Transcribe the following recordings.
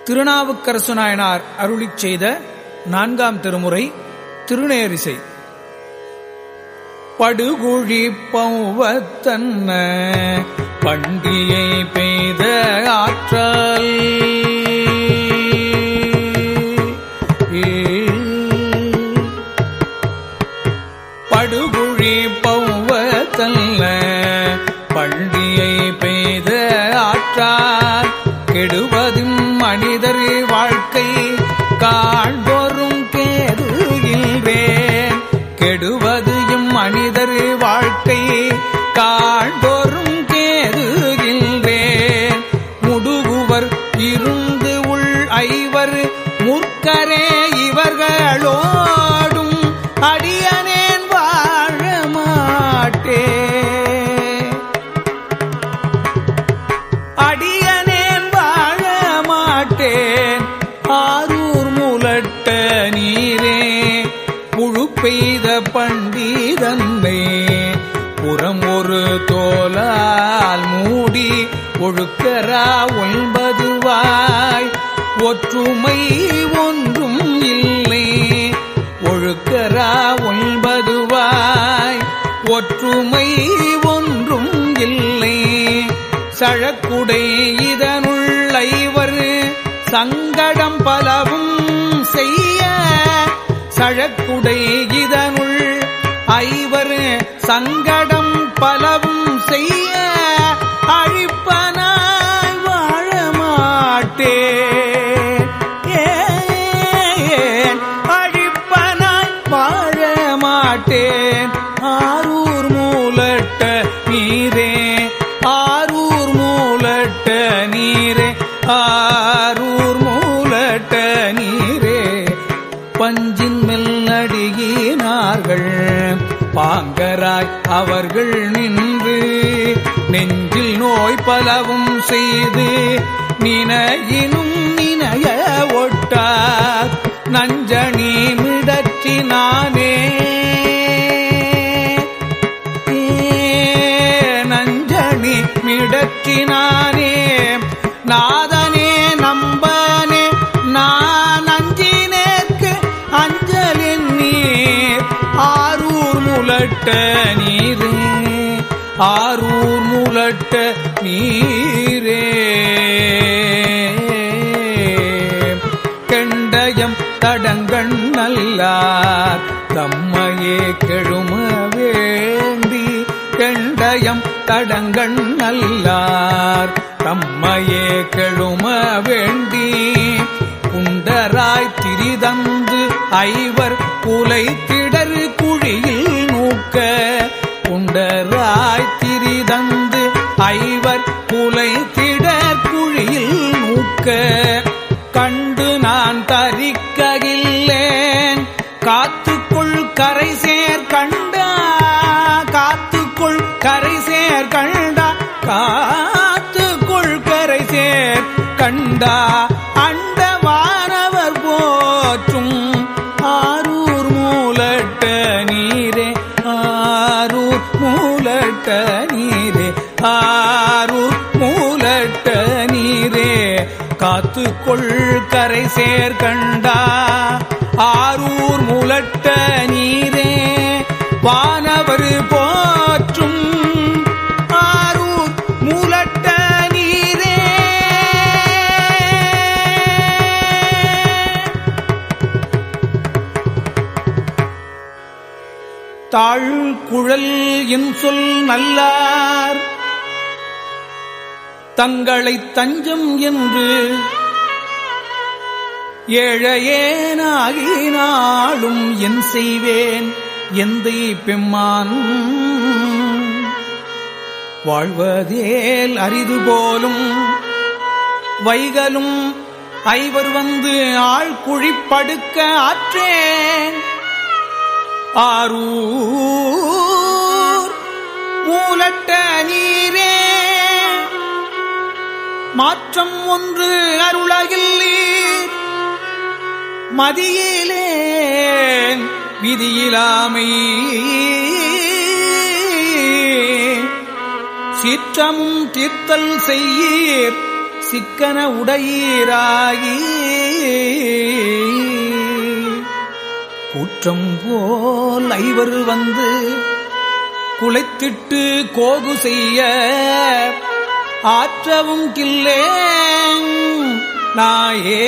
திருநாவுக்கரசு நாயனார் அருளிச் செய்த நான்காம் திருமுறை திருநேரிசை படுகுழி பௌவத்தன்ன பண்டிகை பெய்த ஆற்றல் படுகுழி பௌவத்தல்ல பண்டிகை பெய்த ஆற்றார் கெடுவதும் மனிதர் வாழ்க்கை காண்போரும் கேதுகின்றேன் கெடுவது இம் மனிதர் வாழ்க்கை காண்போரும் கேதுகின்றேன் முடுகுவர் இருந்து உள் ஐவர் முற்கரே இவர்களோடும் அடியனேன் வாழ மாட்டேன் அடியனேன் வாழ மாட்டேன் ஆரூர் முலட்ட நீரே புழு பெய்த பண்டிதன்னை புறம் ஒரு தோலால் மூடி ஒழுக்கரா ஒன்பதுவாய் ஒற்றுமை ஒன்றும் இல்லை ஒழுக்கரா ஒன்பதுவாய் ஒற்றுமை ஒன்றும் இல்லை சழக்குடை இதனுள் ஐவர் சங்கடம் பலவும் செய்ய சழக்குடை இதனுள் ஐவர் சங்கடம் பலவும் செய்ய அழிப்பனாய் வாழ மாட்டேன் ஏன் அழிப்பனாய் வாழ மாட்டேன் ஆரூர் மூலட்ட நீரே ஆரூர் மூலட்ட நீரே ஆரூர் மூலட்ட நீரே பஞ்சின் மெல்லடியினார்கள் பாங்கராய் அவர்கள் நின்று நெஞ்சில் நோய் பலவும் செய்து நினையினும் நினைய ஒட்டார் நஞ்சணி மிடற்றினானே நஞ்சணி மிடற்றினானே நாதனே நம்பனே நான் அஞ்சினேற்கு அஞ்சலின் நீர் ஆரூர் முலட்ட நீரே ஆரூர் முலட்ட நீரே கெண்டயம் தடங்கண் நல்லார் தம்மையே கெழும வேண்டி கெண்டயம் தடங்கண் நல்லார் தம்மையே கெழும வேண்டி குண்டராய் திரிதந்து ஐவர் குலை திடர் குழியில் நூக்க குண்டராய் திரிதந்து ஐவர் குலை திடர் குழியில் நூக்க கண்டு நான் தரிக்ககில்லேன் காத்துக்குள் கரை சேர் கண்டா காத்துக்குள் கரை சேர் கண்டா காத்துக்குள் கரை சேர் கண்டா அண்டவானவர் போற்றும் ஆரூர் மூலட்ட நீரே ஆரூர் மூலட்ட நீரே ஆரூர் மூலட்ட நீரே காத்துக்கொள் கரை சேர் கண்டா ஆரூர் முலட்ட நீரே வானவர் போற்றும் ஆரூர் முலட்ட நீரே தாழ் குழல் இன்சொல் நல்லார் தங்களை தஞ்சம் என்று ஏழையேனாகினாலும் என் செய்வேன் எந்தை பெம்மான் வாழ்வதேல் அரிது போலும் வைகலும் ஐவர் வந்து ஆள் குழிப்படுக்க ஆற்றேன் ஆரூர் மூலட்ட நீரே மாற்றம் ஒன்று அருளகில்லீர் மதியிலேன் விதியிலாமை சீற்றமும் தீர்த்தல் செய்யீர் சிக்கன உடையீராகி குற்றம் போல் ஐவர் வந்து குலைத்திட்டு கோகு செய்ய ஆற்றவும் கில்லேன் நாயே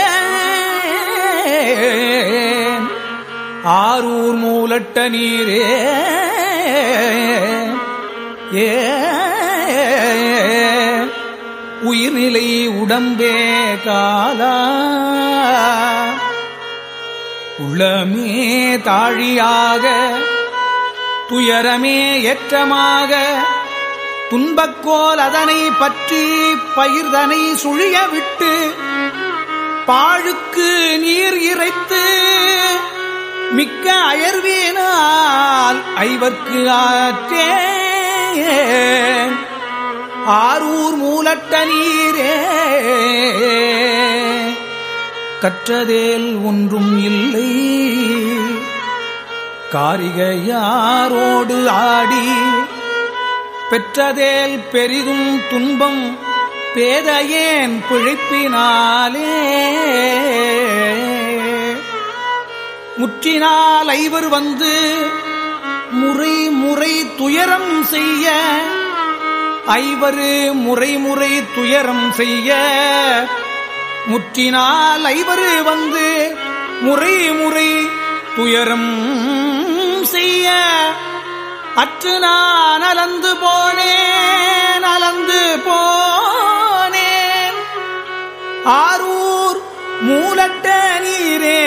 ஆரூர் மூலட்ட நீரே ஏ உயிர்நிலை உடம்பே காலா உள்ளமே தாழியாக துயரமே ஏற்றமாக துன்பக்கோல் அதனை பற்றி பயிர்தனை சுழிய விட்டு பாழுக்கு நீர் இறைத்து மிக்க அயர்வேனால் ஐவர்க்கு ஆற்றே ஆரூர் மூலட்ட நீரே கற்றதேல் ஒன்றும் இல்லை காரிகையாரோடு ஆடி பெற்றதேல் பெரிதும் துன்பம் பேதையேன் பிழைப்பினாலே முற்றினால் ஐவர் வந்து முறை முறை துயரம் செய்ய ஐவரு முறை முறை துயரம் செய்ய முற்றினால் ஐவரு வந்து முறை முறை துயரம் செய்ய அற்று நான் அலந்து போனேன் அலந்து போனேன் ஆரூர் மூலட்ட நீரே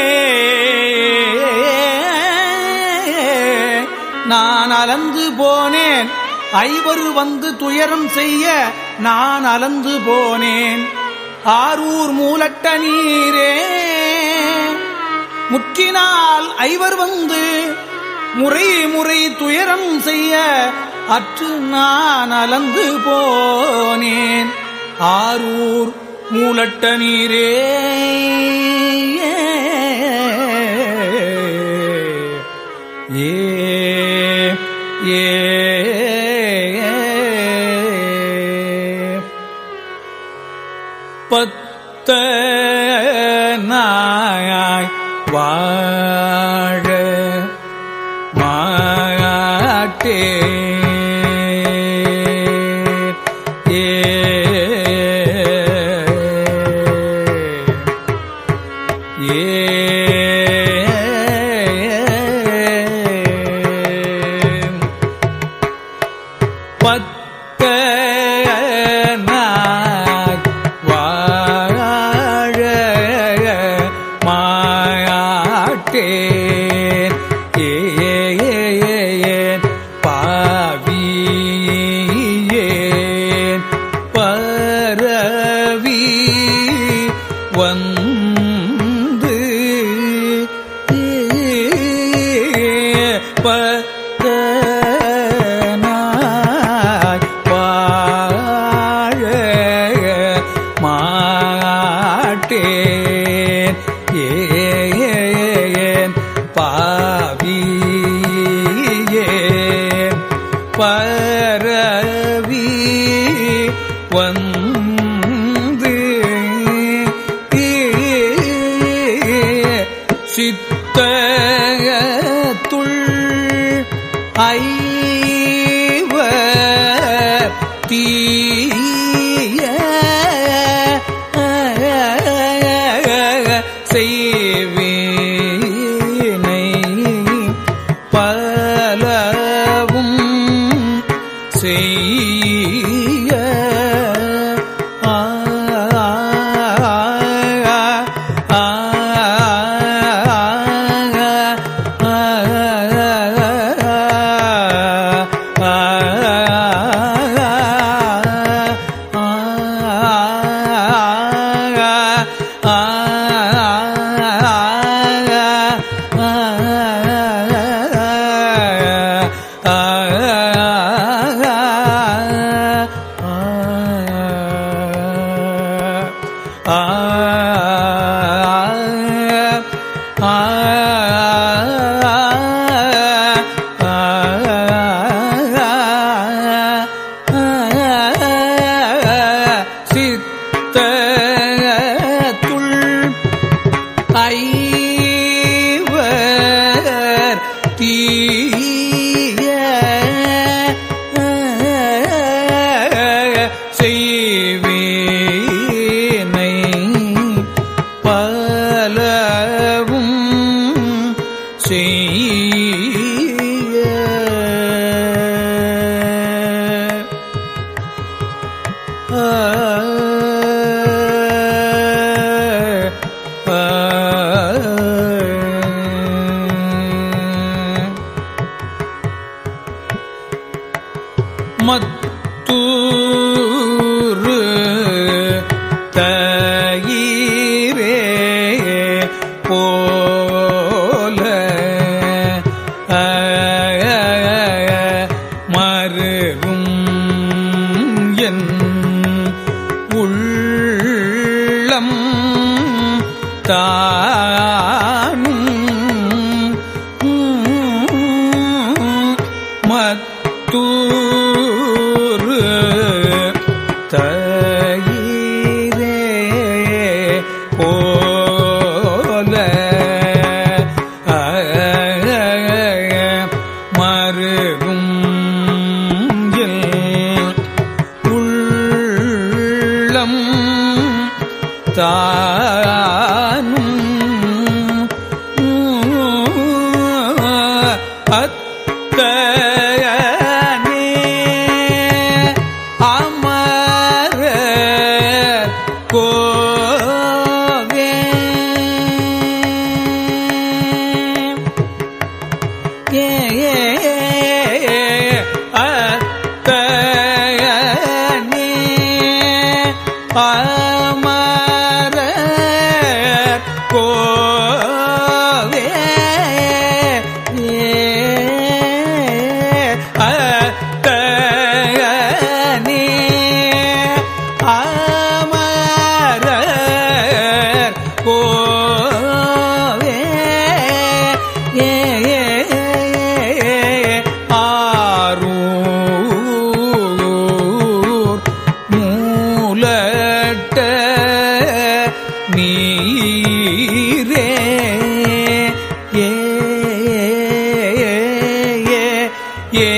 நான் அலந்து போனேன் ஐவரு வந்து துயரம் செய்ய நான் அலந்து போனேன் ஆரூர் மூலட்ட நீரே முற்றினால் ஐவர் வந்து முறை முறை துயரம் செய்ய அற்று நான் அலந்து போனேன் ஆரூர் மூலட்ட நீரே ஏ ஏ பத்த நாய் வாழ மாட்டே ஏ ஏ பத்த நாய் வாழ மாட்டேன் ஏன் பாவியேன் பரவி வந்து பத்தனாய் வாழ மாட்டேன் ஏன் பாவியேன் பரவி வந்து சித்தத்துள் ஐவ தீய செய்வினை பலவும் செய்ய ஆ சித்த மத்தூரு தயிரே போல மருகும் என் உள்ளம் தானும் மத்தூரு தயிரே போல மருகும் உள்ளம் தானும் அத்தயனே அமர கோவே ஏ ஏ அத்தயனே அமர கோவே அத்தயனே அமர கோவே ஏ ஏ ஆரூர் மூலட்ட நீரே ஏ ஏ ஏ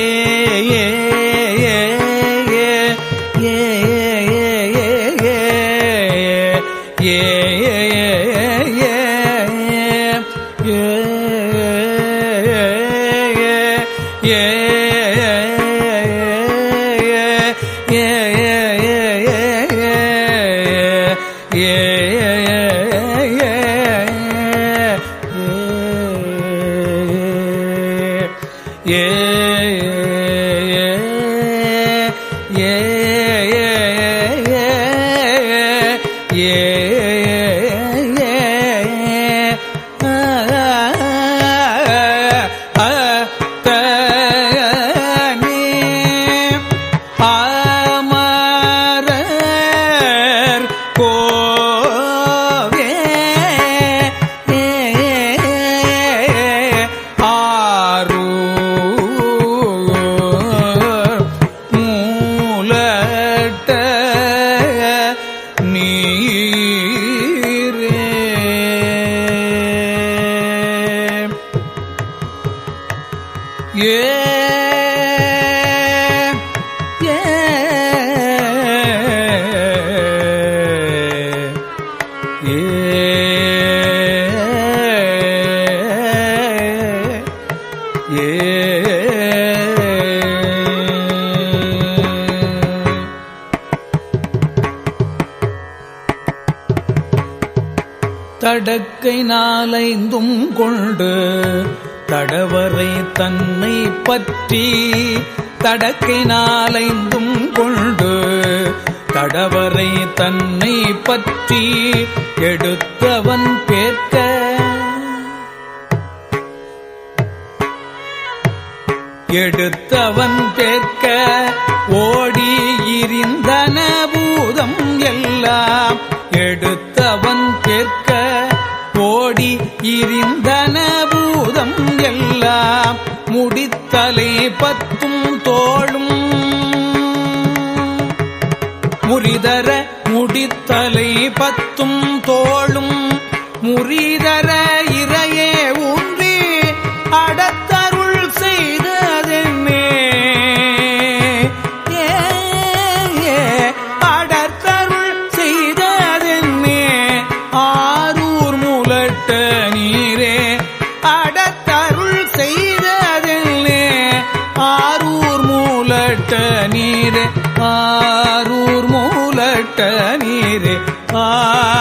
அமரர் கோவே ஆரூர் மூலட்ட நீரே ஏ ஏ ஏ தடக்கை நாலைந்தும் கொண்டு தடவரை தன்னை பற்றி தடக்கை நாலைந்தும் கொண்டு தடவரை தன்னை பற்றி எடுத்தவன் பேர்க்க எடுத்தவன் கேட்க ஓடி இருந்தன பூதம் எல்லாம் எடுத்தவன் கேட்க ஓடி இருந்தன பூதம் எல்லாம் முடித்தலை பத்தும் தோளும் முறிதர முடித்தலை பத்தும் தோளும் முறிதர இறையே ஊன்றி அடத்தருள் செய்ததென்னே ஏ, ஏ, அடத்தருள் செய்ததென்னே ஆரூர் முலட்ட நீரே அடத்தருள் செய்ததென்னே ஆரூர் மூலட்ட நீரே ஆரூர் மூல ஆ